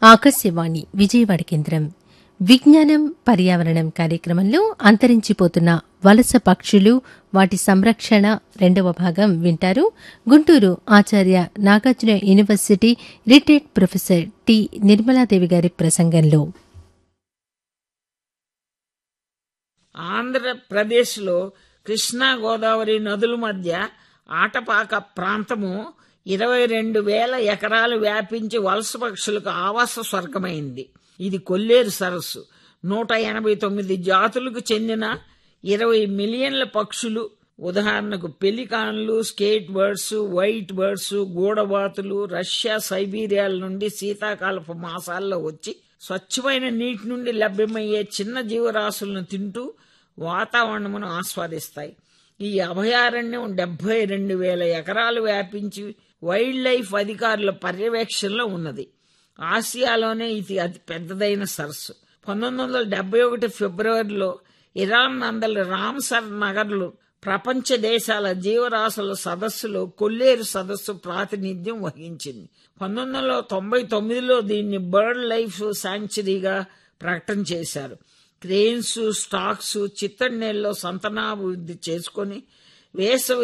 ఆకాశవాణి విజయవాడ కేంద్రం విజ్ఞానం పర్యావరణం కార్యక్రమంలో అంతరించిపోతున్న వలస పక్షులు వాటి సంరక్షణ రెండవ భాగం వింటారు Guntur Acharya Nagarjuna university retired professor T Nirmaladevi గారి ప్రసంగంలో ఆంధ్రప్రదేశ్లో కృష్ణా గోదావరి నదుల మధ్య ఆటపాక ప్రాంతము ఇరవై రెండు వేల ఎకరాలు వ్యాపించి వలస పక్షులకు ఆవాస స్వర్గమైంది ఇది కొల్లేరు సరస్సు నూట ఎనభై తొమ్మిది జాతులకు చెందిన ఇరవై మిలియన్ల పక్షులు ఉదాహరణకు పెలికాన్లు స్కేట్ బర్డ్స్ వైట్ బర్డ్స్ గూడబాతులు రష్యా సైబీరియాల నుండి శీతాకాలపు మాసాల్లో వచ్చి స్వచ్ఛమైన నీటి నుండి లభ్యమయ్యే చిన్న జీవరాశులను తింటూ వాతావరణమును ఆస్వాదిస్తాయి ఈ అభయారణ్యం డెబ్బై రెండు వేల ఎకరాలు వ్యాపించి వైల్డ్ లైఫ్ అధికారుల పర్యవేక్షణలో ఉన్నది ఆసియాలోనే ఇది అతి పెద్దదైన సరస్సు పంతొమ్మిది వందల డెబ్బై ఒకటి ఫిబ్రవరిలో ఇరాన్ నందల రామ్సర్ నగర్లు ప్రపంచ దేశాల జీవరాశుల సదస్సులో కొల్లేరు సదస్సు ప్రాతినిధ్యం వహించింది పంతొమ్మిది వందల తొంభై తొమ్మిదిలో దీన్ని బర్డ్ లైఫ్ శాంక్చురీగా ప్రకటన చేశారు క్రెయిన్స్ స్టాక్స్ చిత్తడినేల్లో సంతానాభివృద్ధి చేసుకొని వేసవి